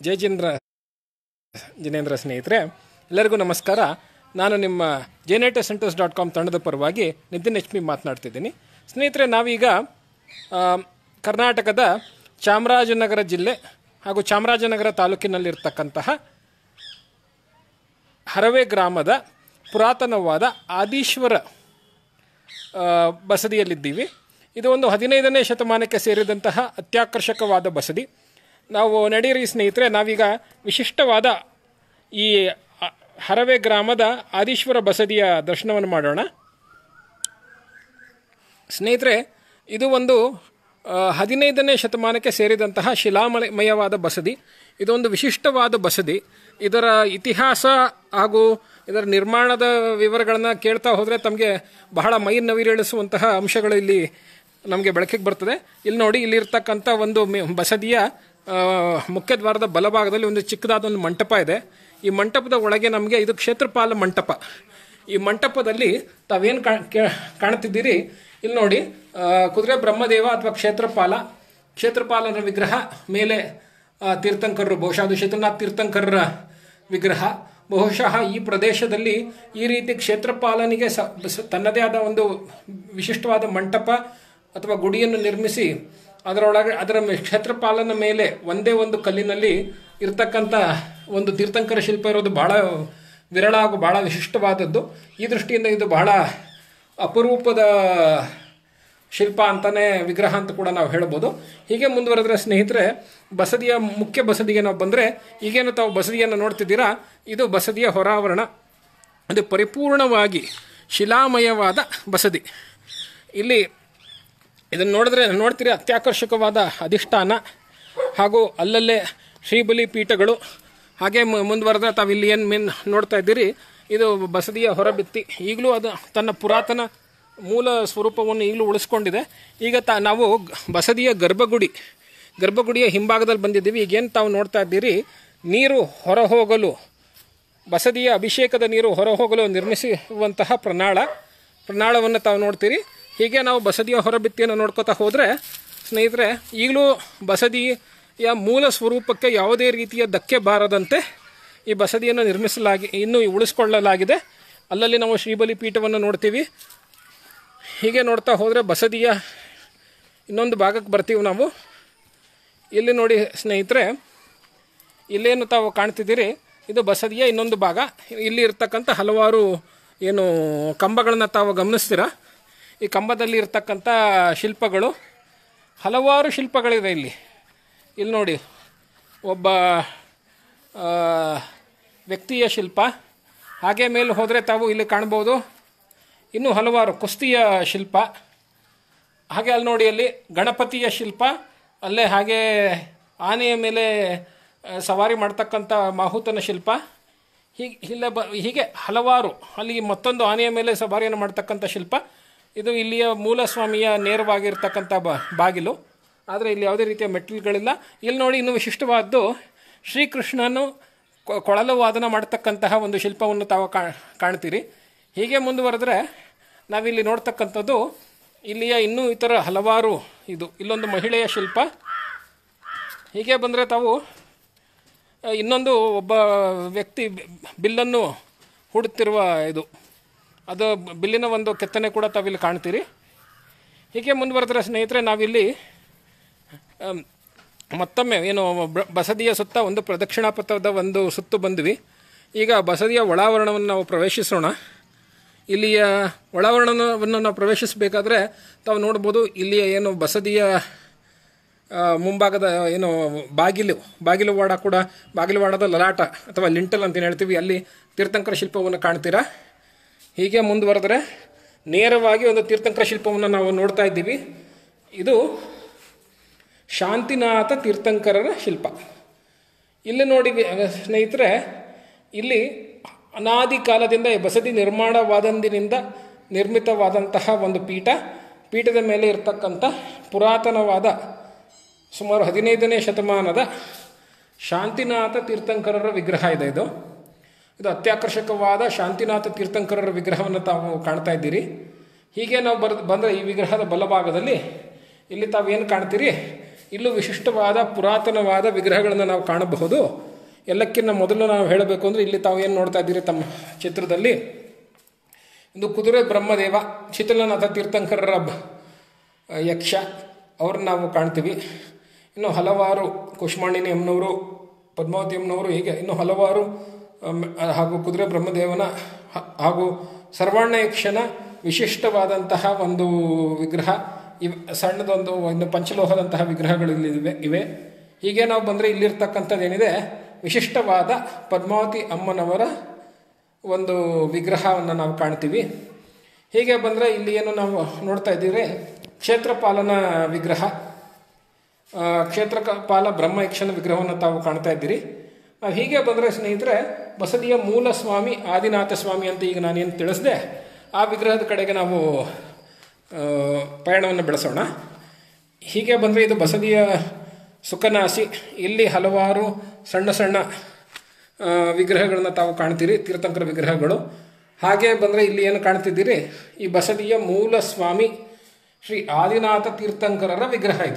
ಜಯಚಂದ್ರ ಜಿನೇಂದ್ರ ಸ್ನೇಹಿತರೆ ಎಲ್ಲರಿಗೂ ನಮಸ್ಕಾರ ನಾನು ನಿಮ್ಮ ಜೆನೇಟ ಸೆಂಟರ್ಸ್ ಡಾಟ್ ಕಾಮ್ ತಂಡದ ಪರವಾಗಿ ನಿತಿನ್ ಎಚ್ ಪಿ ಮಾತನಾಡ್ತಿದ್ದೀನಿ ಸ್ನೇಹಿತರೆ ನಾವೀಗ ಆ, ಕರ್ನಾಟಕದ ಚಾಮರಾಜನಗರ ಜಿಲ್ಲೆ ಹಾಗೂ ಚಾಮರಾಜನಗರ ತಾಲೂಕಿನಲ್ಲಿರ್ತಕ್ಕಂತಹ ಹರವೆ ಗ್ರಾಮದ ಪುರಾತನವಾದ ಆದೀಶ್ವರ ಆ, ಬಸದಿಯಲ್ಲಿದ್ದೀವಿ ಇದು ಒಂದು ಹದಿನೈದನೇ ಶತಮಾನಕ್ಕೆ ಸೇರಿದಂತಹ ಅತ್ಯಾಕರ್ಷಕವಾದ ಬಸದಿ ನಾವು ನಡೆಯಿರಿ ಸ್ನೇಹಿತರೆ ನಾವೀಗ ವಿಶಿಷ್ಟವಾದ ಈ ಅ, ಹರವೆ ಗ್ರಾಮದ ಆದೀಶ್ವರ ಬಸದಿಯ ದರ್ಶನವನ್ನು ಮಾಡೋಣ ಸ್ನೇಹಿತರೆ ಇದು ಒಂದು ಆ, ಹದಿನೈದನೇ ಶತಮಾನಕ್ಕೆ ಸೇರಿದಂತಹ ಶಿಲಾಮಯವಾದ ಬಸದಿ ಇದೊಂದು ವಿಶಿಷ್ಟವಾದ ಬಸದಿ ಇದರ ಇತಿಹಾಸ ಹಾಗೂ ಇದರ ನಿರ್ಮಾಣದ ವಿವರಗಳನ್ನು ಕೇಳ್ತಾ ಹೋದರೆ ತಮಗೆ ಬಹಳ ಮೈ ನವಿರೇಳಿಸುವಂತಹ ಅಂಶಗಳು ಇಲ್ಲಿ ನಮಗೆ ಬೆಳಕಿಗೆ ಬರ್ತದೆ ಇಲ್ಲಿ ನೋಡಿ ಇಲ್ಲಿರ್ತಕ್ಕಂಥ ಒಂದು ಮೆ- ಬಸದಿಯ ಆ, ಮುಖ್ಯದ್ವಾರದ ಬಲಭಾಗದಲ್ಲಿ ಒಂದು ಚಿಕ್ಕದಾದ ಒಂದು ಮಂಟಪ ಇದೆ ಈ ಮಂಟಪದ ಒಳಗೆ ನಮಗೆ ಇದು ಕ್ಷೇತ್ರಪಾಲ ಮಂಟಪ ಈ ಮಂಟಪದಲ್ಲಿ ತಾವೇನು ಕಾಣ್ತಿದ್ದೀರಿ ಇಲ್ಲಿ ನೋಡಿ ಆ, ಕುದುರೆ ಬ್ರಹ್ಮದೇವ ಅಥವಾ ಕ್ಷೇತ್ರಪಾಲ ಕ್ಷೇತ್ರಪಾಲನ ವಿಗ್ರಹ ಮೇಲೆ ಆ, ತೀರ್ಥಂಕರರು ಬಹುಶಃ ಅದು ಶತನಾಥ್ ತೀರ್ಥಂಕರರ ವಿಗ್ರಹ ಬಹುಶಃ ಈ ಪ್ರದೇಶದಲ್ಲಿ ಈ ರೀತಿ ಕ್ಷೇತ್ರಪಾಲನಿಗೆ ಸ ಸ- ತನ್ನದೇ ಆದ ಒಂದು ವಿಶಿಷ್ಟವಾದ ಮಂಟಪ ಅಥವಾ ಗುಡಿಯನ್ನು ನಿರ್ಮಿಸಿ ಅದರೊಳಗೆ ಅದರ ಮೇ- ಕ್ಷೇತ್ರಪಾಲನ ಮೇಲೆ ಒಂದೇ ಒಂದು ಕಲ್ಲಿನಲ್ಲಿ ಇರ್ತಕ್ಕಂಥ ಒಂದು ತೀರ್ಥಂಕರ ಶಿಲ್ಪ ಇರೋದು ಬಹಳ ವಿರಳ ಹಾಗೂ ಬಹಳ ವಿಶಿಷ್ಟವಾದದ್ದು ಈ ದೃಷ್ಟಿಯಿಂದ ಇದು ಬಹಳ ಅಪರೂಪದ ಶಿಲ್ಪ ಅಂತಾನೆ ವಿಗ್ರಹ ಅಂತ ಕೂಡ ನಾವು ಹೇಳ್ಬೋದು ಹೀಗೆ ಮುಂದುವರೆದ್ರೆ ಸ್ನೇಹಿತರೆ ಬಸದಿಯ ಮುಖ್ಯ ಬಸದಿಗೆ ನಾವು ಬಂದರೆ ಈಗೇನು ತಾವು ಬಸದಿಯನ್ನು ನೋಡ್ತಿದ್ದೀರಾ ಇದು ಬಸದಿಯ ಹೊರಾವರಣ ಅದು ಪರಿಪೂರ್ಣವಾಗಿ ಶಿಲಾಮಯವಾದ ಬಸದಿ ಇಲ್ಲಿ ಇದನ್ನು ನೋಡಿದ್ರೆ ನೋಡ್ತೀರಿ ಅತ್ಯಾಕರ್ಷಕವಾದ ಅಧಿಷ್ಠಾನ ಹಾಗೂ ಅಲ್ಲಲ್ಲೇ ಶ್ರೀಬಲಿ ಪೀಠಗಳು ಹಾಗೆ ಮು- ಮುಂದುವರೆದ್ರೆ ತಾವು ಇಲ್ಲಿ ಏನು ಮೇನ್ ನೋಡ್ತಾ ಇದ್ದೀರಿ ಇದು ಬಸದಿಯ ಹೊರಬಿತ್ತಿ ಈಗಲೂ ಅದು ತನ್ನ ಪುರಾತನ ಮೂಲ ಸ್ವರೂಪವನ್ನು ಈಗಲೂ ಉಳಿಸ್ಕೊಂಡಿದೆ ಈಗ ತಾ ನಾವು ಗ- ಬಸದಿಯ ಗರ್ಭಗುಡಿ ಗರ್ಭಗುಡಿಯ ಹಿಂಭಾಗದಲ್ಲಿ ಬಂದಿದ್ದೀವಿ ಈಗೇನು ತಾವು ನೋಡ್ತಾ ಇದ್ದೀರಿ ನೀರು ಹೊರ ಹೋಗಲು ಬಸದಿಯ ಅಭಿಷೇಕದ ನೀರು ಹೊರಹೋಗಲು ನಿರ್ಮಿಸುವಂತಹ ಪ್ರಣಾಳ ಪ್ರಣಾಳವನ್ನು ತಾವು ನೋಡ್ತೀರಿ ಹೀಗೆ ನಾವು ಬಸದಿಯ ಹೊರಬಿತ್ತಿಯನ್ನು ನೋಡ್ಕೋತಾ ಹೋದರೆ ಸ್ನೇಹಿತರೆ ಈಗಲೂ ಬಸದಿಯ ಮೂಲ ಸ್ವರೂಪಕ್ಕೆ ಯಾವುದೇ ರೀತಿಯ ಧಕ್ಕೆ ಬಾರದಂತೆ ಈ ಬಸದಿಯನ್ನು ನಿರ್ಮಿಸಲಾಗಿ ಇನ್ನೂ ಉಳಿಸ್ಕೊಳ್ಳಲಾಗಿದೆ ಅಲ್ಲಲ್ಲಿ ನಾವು ಶ್ರೀಬಲಿ ಪೀಠವನ್ನು ನೋಡ್ತೀವಿ ಹೀಗೆ ನೋಡ್ತಾ ಹೋದರೆ ಬಸದಿಯ ಇನ್ನೊಂದು ಭಾಗಕ್ಕೆ ಬರ್ತೀವಿ ನಾವು ಇಲ್ಲಿ ನೋಡಿ ಸ್ನೇಹಿತರೆ ಇಲ್ಲೇನು ತಾವು ಕಾಣ್ತಿದ್ದೀರಿ ಇದು ಬಸದಿಯ ಇನ್ನೊಂದು ಭಾಗ ಇಲ್ಲಿ ಇರ್ತಕ್ಕಂಥ ಹಲವಾರು ಏನು ಕಂಬಗಳನ್ನು ತಾವು ಗಮನಿಸ್ತೀರಾ ಈ ಕಂಬದಲ್ಲಿ ಇರ್ತಕ್ಕಂಥ ಶಿಲ್ಪಗಳು ಹಲವಾರು ಶಿಲ್ಪಗಳಿವೆ ಇಲ್ಲಿ ಇಲ್ಲಿ ನೋಡಿ ಒಬ್ಬ ಆ, ವ್ಯಕ್ತಿಯ ಶಿಲ್ಪ ಹಾಗೆ ಮೇಲೆ ಹೋದರೆ ತಾವು ಇಲ್ಲಿ ಕಾಣ್ಬೋದು ಇನ್ನೂ ಹಲವಾರು ಕುಸ್ತಿಯ ಶಿಲ್ಪ ಹಾಗೆ ಅಲ್ಲಿ ನೋಡಿ ಅಲ್ಲಿ ಗಣಪತಿಯ ಶಿಲ್ಪ ಅಲ್ಲೇ ಹಾಗೆ ಆನೆಯ ಮೇಲೆ ಆ, ಸವಾರಿ ಮಾಡ್ತಕ್ಕಂಥ ಮಾಹುತನ ಶಿಲ್ಪ ಹೀಗೆ ಇಲ್ಲ ಬ ಹೀಗೆ ಹಲವಾರು ಅಲ್ಲಿ ಮತ್ತೊಂದು ಆನೆಯ ಮೇಲೆ ಸವಾರಿಯನ್ನು ಮಾಡ್ತಕ್ಕಂಥ ಶಿಲ್ಪ ಇದು ಇಲ್ಲಿಯ ಮೂಲ ಸ್ವಾಮಿಯ ನೇರವಾಗಿರ್ತಕ್ಕಂಥ ಬ ಬಾಗಿಲು ಆದರೆ ಇಲ್ಲಿ ಯಾವುದೇ ರೀತಿಯ ಮೆಟ್ಟಿಲುಗಳಿಲ್ಲ ಇಲ್ಲಿ ನೋಡಿ ಇನ್ನೂ ವಿಶಿಷ್ಟವಾದ್ದು ಶ್ರೀಕೃಷ್ಣನು ಕೊ- ಕೊಳಲು ವಾದನ ಮಾಡ್ತಕ್ಕಂತಹ ಒಂದು ಶಿಲ್ಪವನ್ನು ತಾವು ಕಾ- ಕಾಣ್ತೀರಿ ಹೀಗೆ ಮುಂದುವರೆದ್ರೆ ನಾವಿಲ್ಲಿ ನೋಡ್ತಕ್ಕಂಥದ್ದು ಇಲ್ಲಿಯ ಇನ್ನೂ ಇತರ ಹಲವಾರು ಇದು ಇಲ್ಲೊಂದು ಮಹಿಳೆಯ ಶಿಲ್ಪ ಹೀಗೆ ಬಂದರೆ ತಾವು ಆ, ಇನ್ನೊಂದು ಒಬ್ಬ ವ್ಯಕ್ತಿ ಬಿ- ಬಿಲ್ಲನ್ನು ಹೂಡುತ್ತಿರುವ ಇದು ಅದು ಬಿಲ್ಲಿನ ಒಂದು ಕೆತ್ತನೆ ಕೂಡ ತಾವಿಲ್ಲಿ ಕಾಣ್ತೀರಿ ಹೀಗೆ ಮುಂದುವರೆದ್ರೆ ಸ್ನೇಹಿತರೆ ನಾವಿಲ್ಲಿ ಆಮ್, ಮತ್ತೊಮ್ಮೆ ಏನು ಬ- ಬಸದಿಯ ಸುತ್ತ ಒಂದು ಪ್ರದಕ್ಷಿಣಾ ಪಥದ ಒಂದು ಸುತ್ತು ಬಂದ್ವಿ ಈಗ ಬಸದಿಯ ಒಳಾವರಣವನ್ನು ನಾವು ಪ್ರವೇಶಿಸೋಣ ಇಲ್ಲಿಯ ಒಳಾವರಣವನ್ನು ನಾವು ಪ್ರವೇಶಿಸಬೇಕಾದ್ರೆ ತಾವು ನೋಡ್ಬೋದು ಇಲ್ಲಿಯ ಏನು ಬಸದಿಯ ಆ, ಮುಂಭಾಗದ ಏನು ಬಾಗಿಲು ಬಾಗಿಲು ವಾಡ ಕೂಡ ಬಾಗಿಲು ವಾಡದ ಲಲಾಟ ಅಥವಾ ಲಿಂಟಲ್ ಅಂತ ಏನ್ ಹೇಳ್ತೀವಿ ಅಲ್ಲಿ ತೀರ್ಥಂಕರ ಶಿಲ್ಪವನ್ನು ಕಾಣ್ತೀರಾ ಹೀಗೆ ಮುಂದುವರೆದ್ರೆ ನೇರವಾಗಿ ಒಂದು ತೀರ್ಥಂಕರ ಶಿಲ್ಪವನ್ನು ನಾವು ನೋಡ್ತಾ ಇದ್ದೀವಿ ಇದು ಶಾಂತಿನಾಥ ತೀರ್ಥಂಕರರ ಶಿಲ್ಪ ಇಲ್ಲಿ ನೋಡಿ ವಿ- ಸ್ನೇಹಿತರೆ ಇಲ್ಲಿ ಅನಾದಿ ಕಾಲದಿಂದ ಈ ಬಸದಿ ನಿರ್ಮಾಣವಾದಂದಿನಿಂದ ನಿರ್ಮಿತವಾದಂತಹ ಒಂದು ಪೀಠ ಪೀಠದ ಮೇಲೆ ಇರತಕ್ಕಂಥ ಪುರಾತನವಾದ ಸುಮಾರು ಹದಿನೈದನೇ ಶತಮಾನದ ಶಾಂತಿನಾಥ ತೀರ್ಥಂಕರರ ವಿಗ್ರಹ ಇದೆ ಇದು ಇದು ಅತ್ಯಾಕರ್ಷಕವಾದ ಶಾಂತಿನಾಥ ತೀರ್ಥಂಕರರ ವಿಗ್ರಹವನ್ನು ತಾವು ಕಾಣ್ತಾ ಇದ್ದೀರಿ ಹೀಗೆ ನಾವು ಬರ್ ಬಂದರೆ ಈ ವಿಗ್ರಹದ ಬಲಭಾಗದಲ್ಲಿ ಇಲ್ಲಿ ತಾವೇನು ಕಾಣ್ತೀರಿ ಇಲ್ಲೂ ವಿಶಿಷ್ಟವಾದ ಪುರಾತನವಾದ ವಿಗ್ರಹಗಳನ್ನು ನಾವು ಕಾಣಬಹುದು ಎಲ್ಲಕ್ಕಿಂತ ಮೊದಲು ನಾವು ಹೇಳಬೇಕು ಅಂದರೆ ಇಲ್ಲಿ ತಾವು ಏನು ನೋಡ್ತಾ ಇದ್ದೀರಿ ತಮ್ಮ ಚಿತ್ರದಲ್ಲಿ ಒಂದು ಕುದುರೆ ಬ್ರಹ್ಮದೇವ ಶಿಥಿಲನಾಥ ತೀರ್ಥಂಕರರ ಬ- ಯಕ್ಷ ಅವ್ರನ್ನ ನಾವು ಕಾಣ್ತೀವಿ ಇನ್ನು ಹಲವಾರು ಕುಷ್ಮಾಂಡಿನಿ ಎಮ್ನವರು ಪದ್ಮಾವತಿ ಎಮ್ನವರು ಹೀಗೆ ಇನ್ನು ಹಲವಾರು ಅಮ್, ಹಾಗೂ ಕುದುರೆ ಬ್ರಹ್ಮದೇವನ ಹ- ಹಾಗೂ ಸರ್ವಾಣ್ಣ ಯಕ್ಷನ ವಿಶಿಷ್ಟವಾದಂತಹ ಒಂದು ವಿಗ್ರಹ ಇವ್ ಸಣ್ಣದೊಂದು ಇನ್ನು ಪಂಚಲೋಹದಂತಹ ವಿಗ್ರಹಗಳು ಇಲ್ಲಿ ಇವೆ ಇವೆ ಹೀಗೆ ನಾವು ಬಂದರೆ ಇಲ್ಲಿರ್ತಕ್ಕಂಥದ್ದು ಏನಿದೆ ವಿಶಿಷ್ಟವಾದ ಪದ್ಮಾವತಿ ಅಮ್ಮನವರ ಒಂದು ವಿಗ್ರಹವನ್ನು ನಾವು ಕಾಣ್ತೀವಿ ಹೀಗೆ ಬಂದರೆ ಇಲ್ಲಿ ಏನು ನಾವು ನೋಡ್ತಾ ಇದ್ದೀವಿ ಕ್ಷೇತ್ರಪಾಲನ ವಿಗ್ರಹ ಆ, ಕ್ಷೇತ್ರಪಾಲ ಬ್ರಹ್ಮ ಯಕ್ಷನ ವಿಗ್ರಹವನ್ನು ತಾವು ಕಾಣ್ತಾ ಇದ್ದೀರಿ ನಾವು ಹೀಗೆ ಬಂದರೆ ಸ್ನೇಹಿತರೆ ಬಸದಿಯ ಮೂಲ ಸ್ವಾಮಿ ಆದಿನಾಥ ಸ್ವಾಮಿ ಅಂತ ಈಗ ನಾನೇನು ತಿಳಿಸಿದೆ ಆ ವಿಗ್ರಹದ ಕಡೆಗೆ ನಾವು ಆ, ಪಯಣವನ್ನು ಬೆಳೆಸೋಣ ಹೀಗೆ ಬಂದರೆ ಇದು ಬಸದಿಯ ಸುಖನಾಸಿ ಇಲ್ಲಿ ಹಲವಾರು ಸಣ್ಣ ಸಣ್ಣ ಆ, ವಿಗ್ರಹಗಳನ್ನ ತಾವು ಕಾಣ್ತೀರಿ ತೀರ್ಥಂಕರ ವಿಗ್ರಹಗಳು ಹಾಗೆ ಬಂದರೆ ಇಲ್ಲಿ ಏನು ಕಾಣ್ತಿದ್ದೀರಿ ಈ ಬಸದಿಯ ಮೂಲ ಸ್ವಾಮಿ ಶ್ರೀ ಆದಿನಾಥ ತೀರ್ಥಂಕರರ ವಿಗ್ರಹ ಇದು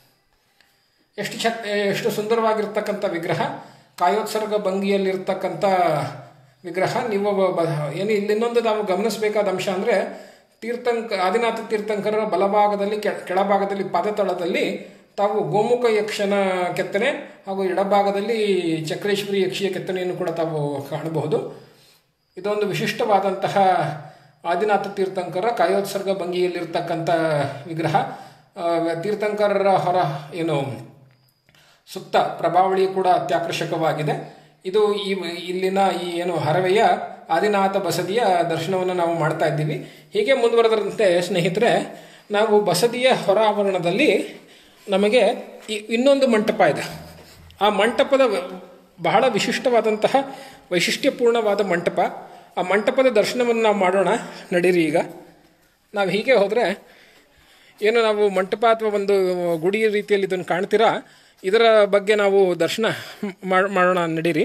ಎಷ್ಟು ಚ ಎಷ್ಟು ಸುಂದರವಾಗಿರ್ತಕ್ಕಂಥ ವಿಗ್ರಹ ಕಾಯೋತ್ಸರ್ಗ ಭಂಗಿಯಲ್ಲಿರ್ತಕ್ಕಂಥ ವಿಗ್ರಹ ನೀವು ಬ- ಬ- ಏನು ಇಲ್ಲಿ ಇನ್ನೊಂದು ನಾವು ಗಮನಿಸಬೇಕಾದ ಅಂಶ ಅಂದರೆ ತೀರ್ಥಂಕ ಆದಿನಾಥ ತೀರ್ಥಂಕರರ ಬಲಭಾಗದಲ್ಲಿ ಕೆಳ ಕೆಳಭಾಗದಲ್ಲಿ ಪಾದತಳದಲ್ಲಿ ತಾವು ಗೋಮುಖ ಯಕ್ಷನ ಕೆತ್ತನೆ ಹಾಗೂ ಎಡಭಾಗದಲ್ಲಿ ಚಕ್ರೇಶ್ವರಿ ಯಕ್ಷಿಯ ಕೆತ್ತನೆಯನ್ನು ಕೂಡ ತಾವು ಕಾಣಬಹುದು ಇದೊಂದು ವಿಶಿಷ್ಟವಾದಂತಹ ಆದಿನಾಥ ತೀರ್ಥಂಕರ ಕಾಯೋತ್ಸರ್ಗ ಭಂಗಿಯಲ್ಲಿರ್ತಕ್ಕಂಥ ವಿಗ್ರಹ ಆ, ತೀರ್ಥಂಕರರ ಹೊರ ಏನು ಸುತ್ತ ಪ್ರಭಾವಳಿ ಕೂಡ ಅತ್ಯಾಕರ್ಷಕವಾಗಿದೆ ಇದು ಈ ಇಲ್ಲಿನ ಈ ಏನು ಹರವೆಯ ಆದಿನಾಥ ಬಸದಿಯ ದರ್ಶನವನ್ನು ನಾವು ಮಾಡ್ತಾ ಇದ್ದೀವಿ ಹೀಗೆ ಮುಂದುವರೆದಂತೆ ಸ್ನೇಹಿತರೆ ನಾವು ಬಸದಿಯ ಹೊರ ಆವರಣದಲ್ಲಿ ನಮಗೆ ಈ- ಇನ್ನೊಂದು ಮಂಟಪ ಇದೆ ಆ ಮಂಟಪದ ವ- ಬಹಳ ವಿಶಿಷ್ಟವಾದಂತಹ ವೈಶಿಷ್ಟ್ಯಪೂರ್ಣವಾದ ಮಂಟಪ ಆ ಮಂಟಪದ ದರ್ಶನವನ್ನು ನಾವು ಮಾಡೋಣ ನಡೀರಿ ಈಗ ನಾವು ಹೀಗೆ ಹೋದರೆ ಏನು ನಾವು ಮಂಟಪ ಅಥವಾ ಒಂದು ಗುಡಿ ರೀತಿಯಲ್ಲಿ ಇದನ್ನು ಕಾಣ್ತೀರಾ ಇದರ ಬಗ್ಗೆ ನಾವು ದರ್ಶನ ಮಾಡ್- ಮಾಡೋಣ ನಡೀರಿ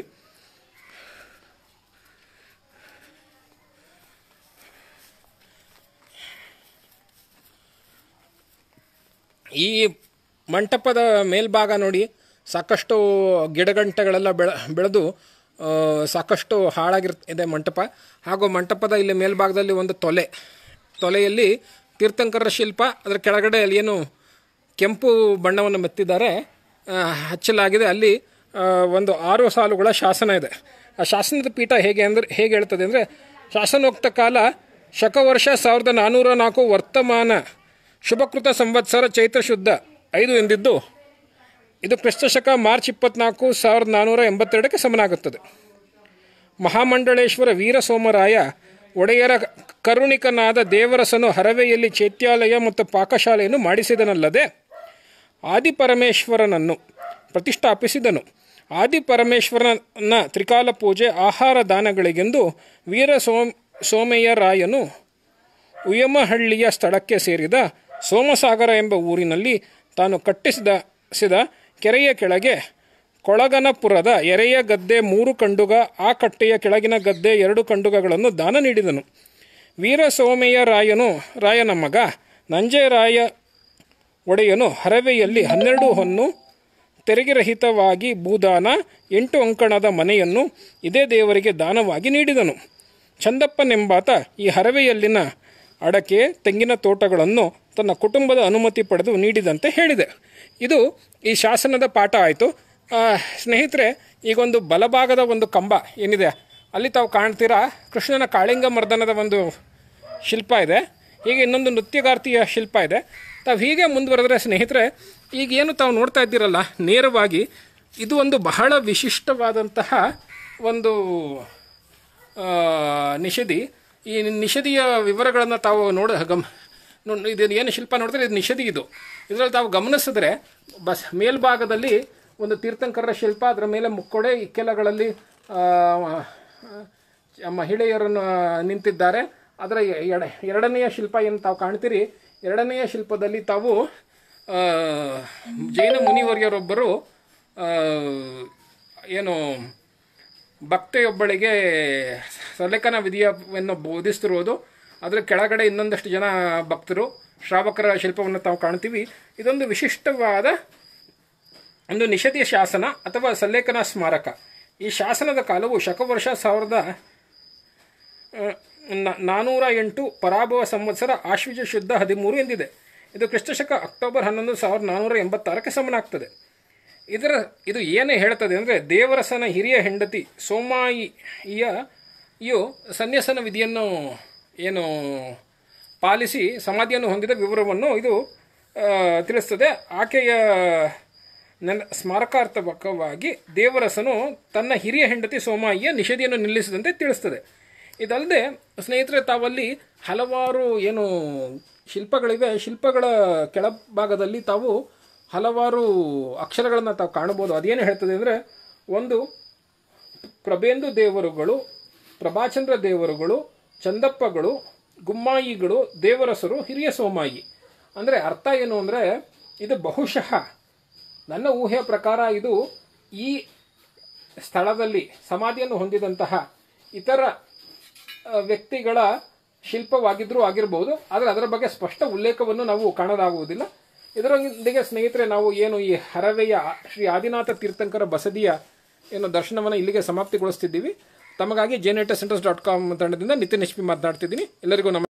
ಈ ಮಂಟಪದ ಮೇಲ್ಭಾಗ ನೋಡಿ ಸಾಕಷ್ಟು ಗಿಡಗಂಟೆಗಳೆಲ್ಲ ಬೆಳ ಬೆಳೆದು ಆ, ಸಾಕಷ್ಟು ಹಾಳಾಗಿರ್ ಇದೆ ಮಂಟಪ ಹಾಗೂ ಮಂಟಪದ ಇಲ್ಲಿ ಮೇಲ್ಭಾಗದಲ್ಲಿ ಒಂದು ತೊಲೆ ತೊಲೆಯಲ್ಲಿ ತೀರ್ಥಂಕರರ ಶಿಲ್ಪ ಅದರ ಕೆಳಗಡೆ ಅಲ್ಲಿ ಏನು ಕೆಂಪು ಬಣ್ಣವನ್ನು ಮೆತ್ತಿದ್ದಾರೆ ಆ, ಹಚ್ಚಲಾಗಿದೆ ಅಲ್ಲಿ ಆ, ಒಂದು ಆರು ಸಾಲುಗಳ ಶಾಸನ ಇದೆ ಆ ಶಾಸನದ ಪೀಠ ಹೇಗೆ ಅಂದರೆ ಹೇಗೆ ಹೇಳ್ತದೆ ಅಂದರೆ ಶಾಸನೋಕ್ತ ಕಾಲ ಶಕವರ್ಷ ಸಾವಿರದ ನಾನ್ನೂರ ನಾಲ್ಕು ವರ್ತಮಾನ ಶುಭಕೃತ ಸಂವತ್ಸರ ಚೈತ್ರ ಶುದ್ಧ ಐದು ಎಂದಿದ್ದು ಇದು ಕ್ರಿಸ್ತಶಕ ಮಾರ್ಚ್ ಇಪ್ಪತ್ನಾಲ್ಕು ಸಾವಿರದ ನಾನ್ನೂರ ಎಂಬತ್ತೆರಡಕ್ಕೆ ಸಮನಾಗುತ್ತದೆ ಮಹಾಮಂಡಳೇಶ್ವರ ವೀರ ಸೋಮರಾಯ ಒಡೆಯರ ಕರುಣಿಕನಾದ ದೇವರಸನು ಹರವೆಯಲ್ಲಿ ಚೈತ್ಯಾಲಯ ಮತ್ತು ಪಾಕಶಾಲೆಯನ್ನು ಮಾಡಿಸಿದನಲ್ಲದೆ ಆದಿಪರಮೇಶ್ವರನನ್ನು ಪ್ರತಿಷ್ಠಾಪಿಸಿದನು ಆದಿಪರಮೇಶ್ವರನ ತ್ರಿಕಾಲ ಪೂಜೆ ಆಹಾರ ದಾನಗಳಿಗೆಂದು ವೀರ ಸೋಮ್ ಸೋಮಯ್ಯರಾಯನು ಉಯಮಹಳ್ಳಿಯ ಸ್ಥಳಕ್ಕೆ ಸೇರಿದ ಸೋಮಸಾಗರ ಎಂಬ ಊರಿನಲ್ಲಿ ತಾನು ಕಟ್ಟಿಸಿದ ಸಿದ ಕೆರೆಯ ಕೆಳಗೆ ಕೊಳಗನಪುರದ ಎರೆಯ ಗದ್ದೆ ಮೂರು ಕಂಡುಗ ಆ ಕಟ್ಟೆಯ ಕೆಳಗಿನ ಗದ್ದೆ ಎರಡು ಕಂಡುಗಗಳನ್ನು ದಾನ ನೀಡಿದನು ವೀರ ಸೋಮಯ್ಯ ರಾಯನು ರಾಯನ ಮಗ ನಂಜಯರಾಯ ಒಡೆಯನು ಹರವೆಯಲ್ಲಿ ಹನ್ನೆರಡು ಹೊನ್ನು ತೆರಿಗೆರಹಿತವಾಗಿ ಭೂದಾನ ಎಂಟು ಅಂಕಣದ ಮನೆಯನ್ನು ಇದೇ ದೇವರಿಗೆ ದಾನವಾಗಿ ನೀಡಿದನು ಚಂದಪ್ಪನೆಂಬಾತ ಈ ಹರವೆಯಲ್ಲಿನ ಅಡಕೆ ತೆಂಗಿನ ತೋಟಗಳನ್ನು ತನ್ನ ಕುಟುಂಬದ ಅನುಮತಿ ಪಡೆದು ನೀಡಿದಂತೆ ಹೇಳಿದೆ ಇದು ಈ ಶಾಸನದ ಪಾಠ ಆಯಿತು ಸ್ನೇಹಿತರೆ ಈಗೊಂದು ಬಲಭಾಗದ ಒಂದು ಕಂಬ ಏನಿದೆ ಅಲ್ಲಿ ತಾವು ಕಾಣ್ತೀರಾ ಕೃಷ್ಣನ ಕಾಳಿಂಗ ಮರ್ದನದ ಒಂದು ಶಿಲ್ಪ ಇದೆ ಹೀಗೆ ಇನ್ನೊಂದು ನೃತ್ಯಗಾರ್ತಿಯ ಶಿಲ್ಪ ಇದೆ ತಾವು ಹೀಗೆ ಮುಂದುವರೆದ್ರೆ ಸ್ನೇಹಿತರೆ ಈಗ ಏನು ತಾವು ನೋಡ್ತಾ ಇದ್ದೀರಲ್ಲ ನೇರವಾಗಿ ಇದು ಒಂದು ಬಹಳ ವಿಶಿಷ್ಟವಾದಂತಹ ಒಂದು ಆ, ನಿಷಧಿ ಈ ನಿಷಧಿಯ ವಿವರಗಳನ್ನು ತಾವು ನೋಡ ಗಮ್ ನೋ- ಇದು ಏನು ಶಿಲ್ಪ ನೋಡಿದ್ರೆ ಇದು ನಿಷಧಿ ಇದು ಇದರಲ್ಲಿ ತಾವು ಗಮನಿಸಿದ್ರೆ ಬಸ್ ಮೇಲ್ಭಾಗದಲ್ಲಿ ಒಂದು ತೀರ್ಥಂಕರರ ಶಿಲ್ಪ ಅದರ ಮೇಲೆ ಮುಕ್ಕೊಡೆ ಇಕ್ಕೆಲಗಳಲ್ಲಿ ಆ, ಆ, ಮಹಿಳೆಯರನ್ನು ನಿಂತಿದ್ದಾರೆ ಅದರ ಎಡ ಎರಡನೆಯ ಶಿಲ್ಪ ಏನು ತಾವು ಕಾಣ್ತೀರಿ ಎರಡನೆಯ ಶಿಲ್ಪದಲ್ಲಿ ತಾವು ಆ, ಜೈನ ಮುನಿವರ್ಯರೊಬ್ಬರು ಆ, ಏನು ಭಕ್ತೆಯೊಬ್ಬಳಿಗೆ ಸಲೇಖನ ವಿಧಿಯನ್ನು ಬೋಧಿಸ್ತಿರುವುದು ಅದರ ಕೆಳಗಡೆ ಇನ್ನೊಂದಷ್ಟು ಜನ ಭಕ್ತರು ಶ್ರಾವಕರ ಶಿಲ್ಪವನ್ನು ತಾವು ಕಾಣ್ತೀವಿ ಇದೊಂದು ವಿಶಿಷ್ಟವಾದ ಒಂದು ನಿಷೇಧಿಯ ಶಾಸನ ಅಥವಾ ಸಲ್ಲೇಖನ ಸ್ಮಾರಕ ಈ ಶಾಸನದ ಕಾಲವು ಶಕವರ್ಷ ಸಾವಿರದ ಆ, ನ- ನಾನೂರ ಎಂಟು ಪರಾಭವ ಸಂವತ್ಸರ ಆಶ್ವಿಜ ಶುದ್ಧ ಹದಿಮೂರು ಎಂದಿದೆ ಇದು ಕ್ರಿಸ್ತಶಕ ಅಕ್ಟೋಬರ್ ಹನ್ನೊಂದು ಸಾವಿರದ ನಾನ್ನೂರ ಎಂಬತ್ತಾರಕ್ಕೆ ಸಮನಾಗ್ತದೆ ಇದರ ಇದು ಏನೇ ಹೇಳ್ತದೆ ಅಂದರೆ ದೇವರಸನ ಹಿರಿಯ ಹೆಂಡತಿ ಸೋಮಾಯಿಯ ಇಯು ಸನ್ಯಾಸನ ವಿಧಿಯನ್ನು ಏನು ಪಾಲಿಸಿ ಸಮಾಧಿಯನ್ನು ಹೊಂದಿದ ವಿವರವನ್ನು ಇದು ಆ, ತಿಳಿಸ್ತದೆ ಆಕೆಯ ನನ್ನ ಸ್ಮಾರಕಾರ್ಥಕವಾಗಿ ದೇವರಸನು ತನ್ನ ಹಿರಿಯ ಹೆಂಡತಿ ಸೋಮಾಯಿಯ ನಿಷೇಧಿಯನ್ನು ನಿಲ್ಲಿಸಿದಂತೆ ತಿಳಿಸ್ತದೆ ಇದಲ್ಲದೆ ಸ್ನೇಹಿತರೆ ತಾವಲ್ಲಿ ಹಲವಾರು ಏನು ಶಿಲ್ಪಗಳಿವೆ ಶಿಲ್ಪಗಳ ಕೆಳಭಾಗದಲ್ಲಿ ತಾವು ಹಲವಾರು ಅಕ್ಷರಗಳನ್ನು ತಾವು ಕಾಣಬಹುದು ಅದೇನು ಹೇಳ್ತದೆ ಅಂದರೆ ಒಂದು ಪ್ರಬೇಂದು ದೇವರುಗಳು ಪ್ರಭಾಚಂದ್ರ ದೇವರುಗಳು ಚಂದಪ್ಪಗಳು ಗುಮ್ಮಾಯಿಗಳು ದೇವರಸರು ಹಿರಿಯ ಸೋಮಾಯಿ ಅಂದರೆ ಅರ್ಥ ಏನು ಅಂದರೆ ಇದು ಬಹುಶಃ ನನ್ನ ಊಹೆಯ ಪ್ರಕಾರ ಇದು ಈ ಸ್ಥಳದಲ್ಲಿ ಸಮಾಧಿಯನ್ನು ಹೊಂದಿದಂತಹ ಇತರ ಆ, ವ್ಯಕ್ತಿಗಳ ಶಿಲ್ಪವಾಗಿದ್ರೂ ಆಗಿರಬಹುದು ಆದರೆ ಅದರ ಬಗ್ಗೆ ಸ್ಪಷ್ಟ ಉಲ್ಲೇಖವನ್ನು ನಾವು ಕಾಣಲಾಗುವುದಿಲ್ಲ ಇದರೊಂದಿಗೆ ಸ್ನೇಹಿತರೆ ನಾವು ಏನು ಈ ಹರವೆಯ ಶ್ರೀ ಆದಿನಾಥ ತೀರ್ಥಂಕರ ಬಸದಿಯ ಏನು ದರ್ಶನವನ್ನು ಇಲ್ಲಿಗೆ ಸಮಾಪ್ತಿಗೊಳಿಸ್ತಿದ್ದೀವಿ ತಮಗಾಗಿ ಜೆನೆಟ ಸೆಂಟರ್ಸ್ ಡಾಟ್ ಕಾಮ್ ತಂಡದಿಂದ ನಿತಿನ್ ಎಚ್ ಪಿ ಮಾತನಾಡ್ತಿದ್ದೀನಿ ಎಲ್ಲರಿಗೂ ನಮ